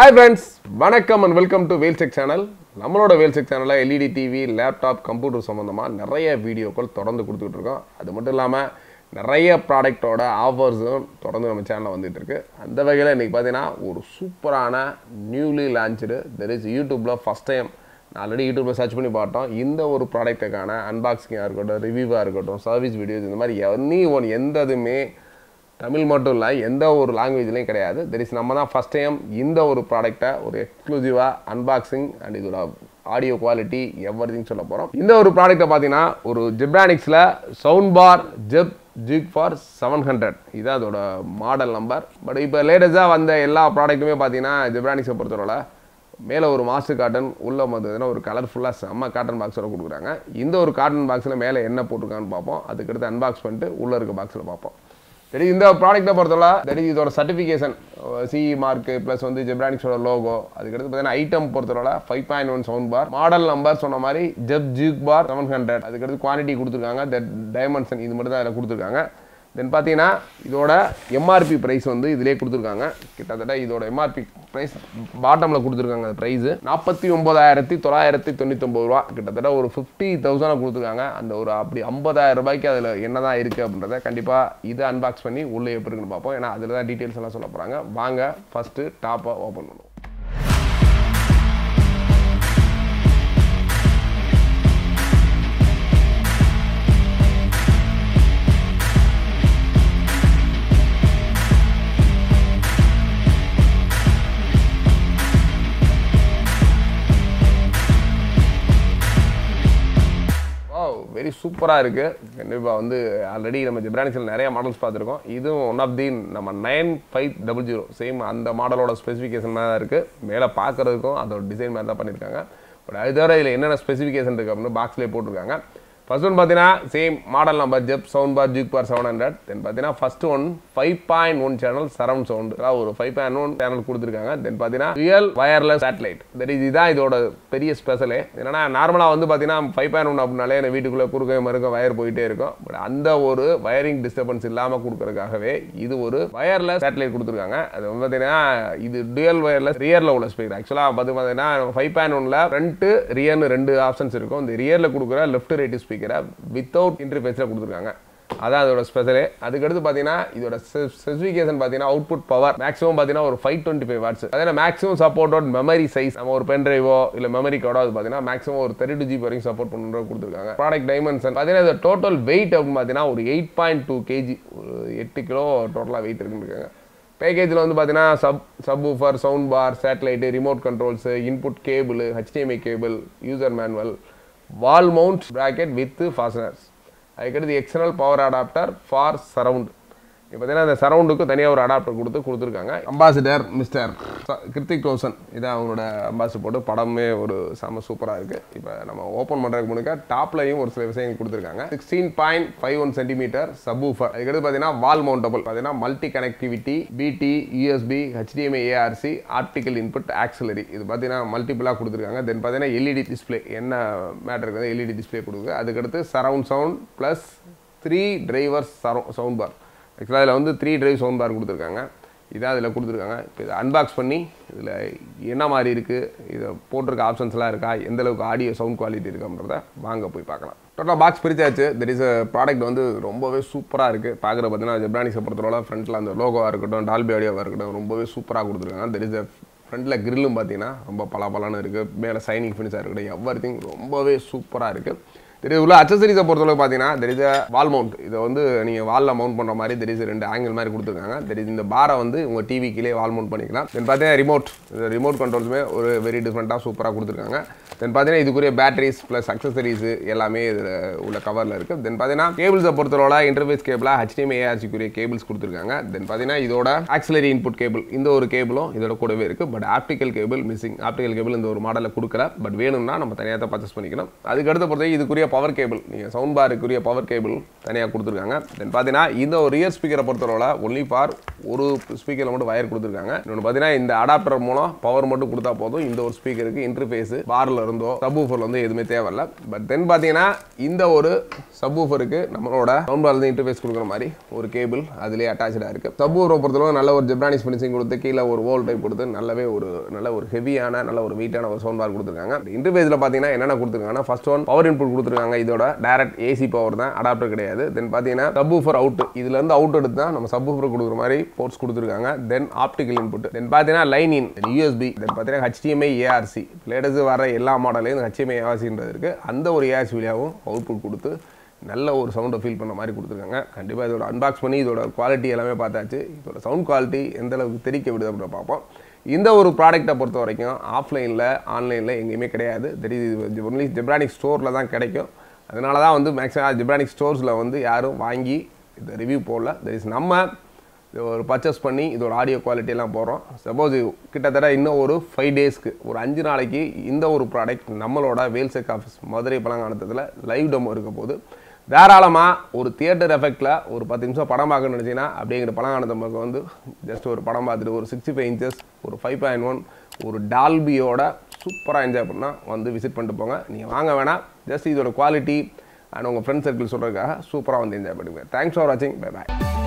hi friends வணக்கம் and welcome to வேல்செக் channel நம்மளோட வேல்செக் சேனலில் எல்இடி டிவி லேப்டாப் கம்ப்யூட்டர் சம்மந்தமாக நிறைய வீடியோக்கள் தொடர்ந்து கொடுத்துக்கிட்டு இருக்கோம் அது மட்டும் இல்லாமல் நிறைய ப்ராடக்ட்டோட ஆஃபர்ஸும் தொடர்ந்து நம்ம சேனலில் வந்துட்டு இருக்கு அந்த வகையில் இன்றைக்கி பார்த்தீங்கன்னா ஒரு சூப்பரான நியூலி லான்ச்சு தெர் இஸ் யூடியூப்பில் ஃபஸ்ட் டைம் நான் ஆல்ரெடி யூடியூப்பில் சர்ச் பண்ணி பார்த்தோம் இந்த ஒரு ப்ராடக்ட்டுக்கான அன்பாக்சிங்காக இருக்கட்டும் ரிவ்யூவாக இருக்கட்டும் சர்வீஸ் வீடியோஸ் இந்த மாதிரி எனி ஒன் எந்த இதுவுமே தமிழ் மட்டும் இல்லை எந்த ஒரு லாங்குவேஜ்லையும் கிடையாது தெர் இஸ் நம்ம தான் ஃபஸ்ட் டைம் இந்த ஒரு ப்ராடக்ட்டை ஒரு எக்ஸ்க்ளூசிவாக அன்பாக்சிங் அண்ட் இதோட ஆடியோ குவாலிட்டி எவ்ரி சொல்ல போகிறோம் இந்த ஒரு ப்ராடக்ட்டை பார்த்தீங்கன்னா ஒரு ஜிப்ரானிக்ஸில் சவுண்ட் பார் ஜெப் ஜிக் ஃபார் செவன் ஹண்ட்ரட் இதுதான் அதோட மாடல் நம்பர் பட் இப்போ லேட்டஸ்ட்டாக வந்த எல்லா ப்ராடக்ட்டுமே பார்த்தீங்கன்னா ஜிப்ரானிக்ஸை பொறுத்தவரை மேலே ஒரு மாஸ்டர் காட்டன் உள்ளே பார்த்தீங்கன்னா ஒரு கலர்ஃபுல்லாக செம்ம காட்டன் பாக்ஸோட கொடுக்குறாங்க இந்த ஒரு காட்டன் பாக்ஸில் மேலே என்ன போட்டிருக்கான்னு பார்ப்போம் அதுக்கடுத்து அன்பாக்ஸ் பண்ணிட்டு உள்ளே இருக்க பாக்ஸில் பார்ப்போம் சரி இந்த ப்ராடக்ட்டை பொறுத்தவரை தட் இஸ் இதோட சர்டிஃபிகேஷன் சிஇ மார்க்கு ப்ளஸ் வந்து ஜெப்ரானிக்ஸோட லோகோ அதுக்கடுத்து பார்த்தீங்கன்னா ஐட்டம் பொறுத்தவரை five point one sound bar model number சொன்ன மாதிரி Zeb juke bar seven hundred அதுக்கடுத்து குவான்டிட்டி கொடுத்துருக்காங்க தட் டைமென்ஷன் இது மட்டும் தான் அதில் கொடுத்துருக்காங்க தென் பார்த்தீங்கன்னா இதோட எம்ஆர்பி ப்ரைஸ் வந்து இதிலே கொடுத்துருக்காங்க கிட்டத்தட்ட இதோட எம்ஆர்பி ப்ரைஸ் பாட்டமில் கொடுத்துருக்காங்க அந்த ப்ரைஸு நாற்பத்தி ஒம்பதாயிரத்தி தொள்ளாயிரத்தி தொண்ணூத்தொம்பது ரூபா கிட்டத்தட்ட ஒரு ஃபிஃப்டி தௌசண்ட் கொடுத்துருக்காங்க அந்த ஒரு அப்படி ஐம்பதாயிரம் ரூபாய்க்கு அதில் என்ன தான் இருக்குது அப்படின்றத கண்டிப்பாக இதை அன்பாக்ஸ் பண்ணி உள்ளே எப்படி இருக்குன்னு பார்ப்போம் ஏன்னா அதில் தான் டீட்டெயில்ஸ் எல்லாம் சொல்ல போகிறாங்க வாங்க ஃபஸ்ட்டு டாப்பை ஓப்பன் பண்ணுவோம் ஓ வெரி சூப்பராக இருக்குது கண்டிப்பாக வந்து ஆல்ரெடி நம்ம ஜிப்ரானிக்ஸில் நிறைய மாடல்ஸ் பார்த்துருக்கோம் இதுவும் ஒன் ஆஃப் தி நம்ம nine five double zero same அந்த மாடலோட ஸ்பெசிஃபிகேஷன் தான் இருக்குது மேலே பார்க்குறதுக்கும் அதோட டிசைன் மாதிரி தான் பண்ணியிருக்காங்க பட் அது தவிர இதில் என்னென்ன ஸ்பெசிஃபிகேஷன் இருக்குது அப்படின்னு பாக்ஸ்லேயே போட்டிருக்காங்க ஃபர்ஸ்ட் ஒன் பார்த்தீங்கன்னா same model number Zeb sound bar juke bar seven hundred then பார்த்தீங்கன்னா first one five point one channel surround sound அதாவது ஒரு ஃபைவ் பாயிண்ட் ஒன் சேனல் கொடுத்துருக்காங்க தென் பார்த்தீங்கன்னா real wireless satellite that is இதுதான் இதோட பெரிய ஸ்பெஷலே என்னன்னா நார்மலாக வந்து பார்த்தீங்கன்னா ஃபைவ் பாயிண்ட் ஒன் அப்படின்னாலே என் வீட்டுக்குள்ளே குறுக்க மறுக்க வயர் போயிட்டே இருக்கும் பட் அந்த ஒரு வயரிங் டிஸ்டர்பன்ஸ் இல்லாமல் கொடுக்கறதுக்காகவே இது ஒரு வயர்லெஸ் சேட்டலைட் கொடுத்துருக்காங்க அது வந்து பார்த்தீங்கன்னா இது டுயல் வயர்லெஸ் ரியரில் உள்ள ஸ்பீக்கர் ஆக்சுவலாக பார்த்து பார்த்தீங்கன்னா ஃபைவ் பாயிண்ட் ஒனில் ஃப்ரண்ட்டு ரியர்னு ரெண்டு ஆப்ஷன்ஸ் இருக்கும் இந்த ரியரில் கொடுக்குற லெஃப்ட் ரைட் ஸ்பீக்கரை வித்தவுட் இன்டர்ஃபேஸில் கொடுத்துருக்காங்க அதான் அதோட ஸ்பெஷலே அதுக்கடுத்து பார்த்தீங்கன்னா இதோட ஸ்பெசிஃபிகேஷன் பார்த்தீங்கன்னா அவுட்புட் பவர் மேக்ஸிமம் பார்த்தீங்கன்னா ஒரு ஃபைவ் டுவெண்ட்டி ஃபைவ் வாட்ஸ் அதே மேக்ஸிமம் சப்போர்ட் மெமரி சைஸ் நம்ம ஒரு பென் டிரைவோ இல்லை மெமரி கார்டோ அது பார்த்தீங்கன்னா மேக்ஸிமம் ஒரு தேர்ட்டி டூ ஜிபி வரைக்கும் சப்போர்ட் பண்ணுறது கொடுத்துருக்காங்க ப்ராடக்ட் டைமென்ஷன் பார்த்தீங்கன்னா இது டோட்டல் வெயிட் அப்படின்னு பார்த்தீங்கன்னா ஒரு எயிட் பாயிண்ட் டூ கேஜி ஒரு எட்டு கிலோ டோட்டலாக வெயிட் இருக்குன்னு இருக்காங்க பேக்கேஜில் வந்து பார்த்தீங்கன்னா sub sub woofer sound bar satellite remote controls input cable HDMI cable user manual wall mount bracket with fasteners அதுக்கடுத்து external power adapter for surround இப்போ பார்த்தீங்கன்னா அந்த சரவுண்டுக்கு தனியாக ஒரு அடாப்டர் கொடுத்து கொடுத்துருக்காங்க அம்பாசிடர் மிஸ்டர் கிருத்திக் ரோஷன் இதான் அவங்களோட அம்பாசிடர் போட்டு படமே ஒரு செம சூப்பராக இருக்குது இப்போ நம்ம ஓப்பன் பண்ணுறதுக்கு முன்னாடி டாப்லையும் ஒரு சில விஷயங்கள் கொடுத்துருக்காங்க sixteen point five one centimetre subwoofer அதுக்கடுத்து பார்த்தீங்கன்னா வால் மவுண்டபிள் பார்த்தீங்கன்னா multi connectivity BT USB HDMI ARC optical input auxiliary இது பார்த்தீங்கன்னா மல்டிபிளாக கொடுத்துருக்காங்க தென் பார்த்தீங்கன்னா எல்இடி டிஸ்பிளே என்ன மேட்டர் இருக்குது எல்இடி டிஸ்பிளே கொடுக்குது அதுக்கடுத்து surround sound plus three drivers sound bar ஆக்சுவலாக இதில் வந்து த்ரீ டிரைவ் சவுண்ட் பார் கொடுத்துருக்காங்க இதான் இதில் கொடுத்துருக்காங்க இப்போ இதை அன்பாக்ஸ் பண்ணி இதில் என்ன மாதிரி இருக்குது இதை போட்டிருக்க ஆப்ஷன்ஸ்லாம் இருக்கா எந்த அளவுக்கு ஆடியோ சவுண்ட் குவாலிட்டி இருக்குன்றத வாங்க போய் பார்க்கலாம் டோட்டலாக பாக்ஸ் பிரிச்சாச்சு தெர் இஸ் ப்ராடக்ட் வந்து ரொம்பவே சூப்பராக இருக்குது பார்க்குற பார்த்தீங்கன்னா ஜெப்ரானிக்ஸை பொறுத்தவரை ஃப்ரண்ட்டில் அந்த லோகோவாக இருக்கட்டும் டால்பி ஆடியோவாக இருக்கட்டும் ரொம்பவே சூப்பராக கொடுத்துருக்காங்க தெர் இஸ் ஃப்ரண்ட்டில் கிரில்லும் பார்த்தீங்கன்னா ரொம்ப பலாபலான்னு இருக்குது மேலே சைனிங் ஃபினிஷாக இருக்கட்டும் எவ்ரி திங் ரொம்பவே சூப்பராக இருக்குது தெரிய உள்ள அக்சசரிஸை பொறுத்தளவு பார்த்தீங்கன்னா தெர் இஸ் வால் மவுண்ட் இதை வந்து நீங்கள் வாலில் மவுண்ட் பண்ணுற மாதிரி தெர் இஸ் ரெண்டு ஆங்கிள் மாதிரி கொடுத்துருக்காங்க தெர் இஸ் இந்த பாரை வந்து உங்கள் டிவி கீழே வால் மவுண்ட் பண்ணிக்கலாம் தென் பார்த்தீங்கன்னா ரிமோட் இந்த ரிமோட் கண்ட்ரோல்ஸுமே ஒரு வெரி டிஃப்ரெண்ட்டாக சூப்பராக கொடுத்துருக்காங்க தென் பார்த்தீங்கன்னா இதுக்குரிய பேட்டரிஸ் ப்ளஸ் அக்சசரிஸ் எல்லாமே இதில் உள்ள கவரில் இருக்குது தென் பார்த்தீங்கன்னா கேபிள்ஸை பொறுத்தளவில் இன்டர்ஃபேஸ் கேபிளாக ஹெச்டிஎம் ஏஆர்சிக்குரிய கேபிள்ஸ் கொடுத்துருக்காங்க தென் பார்த்தீங்கன்னா இதோட ஆக்சிலரி இன்புட் கேபிள் இந்த ஒரு கேபிளும் இதோட கூடவே இருக்குது but optical cable missing optical cable இந்த ஒரு மாடலில் கொடுக்கல பட் வேணும்னா நம்ம தனியாக தான் பர்ச்சேஸ் பண்ணிக்கணும் அதுக்கடுத்து பொறுத்தவரை இதுக்குரிய பவர் கேபிள் நீங்கள் சவுண்ட் பாருக்குரிய பவர் கேபிள் தனியாக கொடுத்துருக்காங்க தென் பார்த்தீங்கன்னா இந்த ஒரு ரியர் ஸ்பீக்கரை பொறுத்தவரை ஒன்லி ஃபார் ஒரு ஸ்பீக்கரில் மட்டும் வயர் கொடுத்துருக்காங்க இன்னொன்று பார்த்தீங்கன்னா இந்த அடாப்டர் மூலம் பவர் மட்டும் கொடுத்தா போதும் இந்த ஒரு ஸ்பீக்கருக்கு இன்டர்ஃபேஸ் பார்ல இருந்தோ சப்வூஃபர்ல வந்து எதுவுமே தேவையில்ல பட் தென் பார்த்தீங்கன்னா இந்த ஒரு சப்வூஃபருக்கு நம்மளோட சவுண்ட் பார்ல இன்டர்ஃபேஸ் கொடுக்குற மாதிரி ஒரு கேபிள் அதுலேயே அட்டாச்சாக இருக்கு சப்வூஃபரை பொறுத்தளவு நல்ல ஒரு ஜெப்ரானிஸ் ஃபினிஷிங் கொடுத்து கீழே ஒரு வோல் டைப் கொடுத்து நல்லாவே ஒரு நல்ல ஒரு ஹெவியான நல்ல ஒரு வெயிட்டான ஒரு சவுண்ட் பார் கொடுத்துருக்காங்க இன்டர்ஃபேஸில் பார்த்தீங்கன்னா என்னென்ன கொடுத்துருக்காங்கன்னா ஃபர்ஸ்ட் ஒன் பவர் இன்புட் கொடுத்துருக்காங்க இதோட டேரக்ட் ஏசி பவர் தான் அடாப்டர் கிடையாது தென் பார்த்தீங்கன்னா சப்வூஃபர் அவுட் இதுல இருந்து அவுட் எடுத்து தான் நம்ம சப்வூஃபர் கொடுக்குற மாதிரி போர்ட்ஸ் கொடுத்துருக்காங்க தென் ஆப்டிக்கல் இன்புட் தென் பார்த்தீங்கன்னா லைன் இன் யூஎஸ்பி தென் பார்த்தீங்கன்னா ஹெச்டிஎம்ஐ ஏஆர்சி லேட்டஸ்ட் வர எல்லா மாடலையும் ஹெச்டிஎம்ஐ ஏஆர்சின்றது இருக்கு அந்த ஒரு ஏஆர்சி வழியாகவும் அவுட்புட் கொடுத்து நல்ல ஒரு சவுண்டை ஃபீல் பண்ண மாதிரி கொடுத்துருக்காங்க கண்டிப்பாக இதோட அன்பாக்ஸ் பண்ணி இதோட குவாலிட்டி எல்லாமே பார்த்தாச்சு இதோட சவுண்ட் குவாலிட்டி எந்த அளவுக்கு தெரிக்க விடுது அப்படின்னு பார்ப்போம் இந்த ஒரு ப்ராடக்ட்டை பொறுத்த வரைக்கும் ஆஃப்லைனில் ஆன்லைனில் எங்கேயுமே கிடையாது தெரியுது ஒன்லி ஜெப்ரானிக் ஸ்டோரில் தான் கிடைக்கும் அதனால தான் வந்து மேக்ஸிமம் ஜெப்ரானிக் ஸ்டோர்ஸில் வந்து யாரும் வாங்கி இதை ரிவ்யூ போடல தட் இஸ் நம்ம இது ஒரு பர்ச்சேஸ் பண்ணி இதோட ஆடியோ குவாலிட்டி எல்லாம் போடுறோம் சப்போஸ் கிட்டத்தட்ட இன்னும் ஒரு ஃபைவ் டேஸ்க்கு ஒரு அஞ்சு நாளைக்கு இந்த ஒரு ப்ராடக்ட் நம்மளோட வேல்செக் ஆஃபீஸ் மதுரை பழங்கானத்தில் லைவ் டெமோ இருக்க போது தாராளமாக ஒரு தியேட்டர் எஃபெக்டில் ஒரு பத்து நிமிஷம் படம் பார்க்கணும்னு நினச்சிங்கன்னா அப்படிங்கிற பழங்கானத்தை நமக்கு வந்து ஜஸ்ட் ஒரு படம் பார்த்துட்டு ஒரு சிக்ஸ்டி ஃபைவ் இன்ச்சஸ் ஒரு ஃபைவ் பாயிண்ட் ஒன் ஒரு டால்பியோட சூப்பராக என்ஜாய் பண்ணால் வந்து விசிட் பண்ணிட்டு போங்க நீங்கள் வாங்க வேணாம் ஜஸ்ட் இதோட குவாலிட்டி அண்ட் உங்கள் ஃப்ரெண்ட் சர்க்கிள் சொல்கிறதுக்காக சூப்பராக வந்து என்ஜாய் பண்ணுங்க தேங்க்ஸ் ஃபார் வாட்சிங் பை பாய்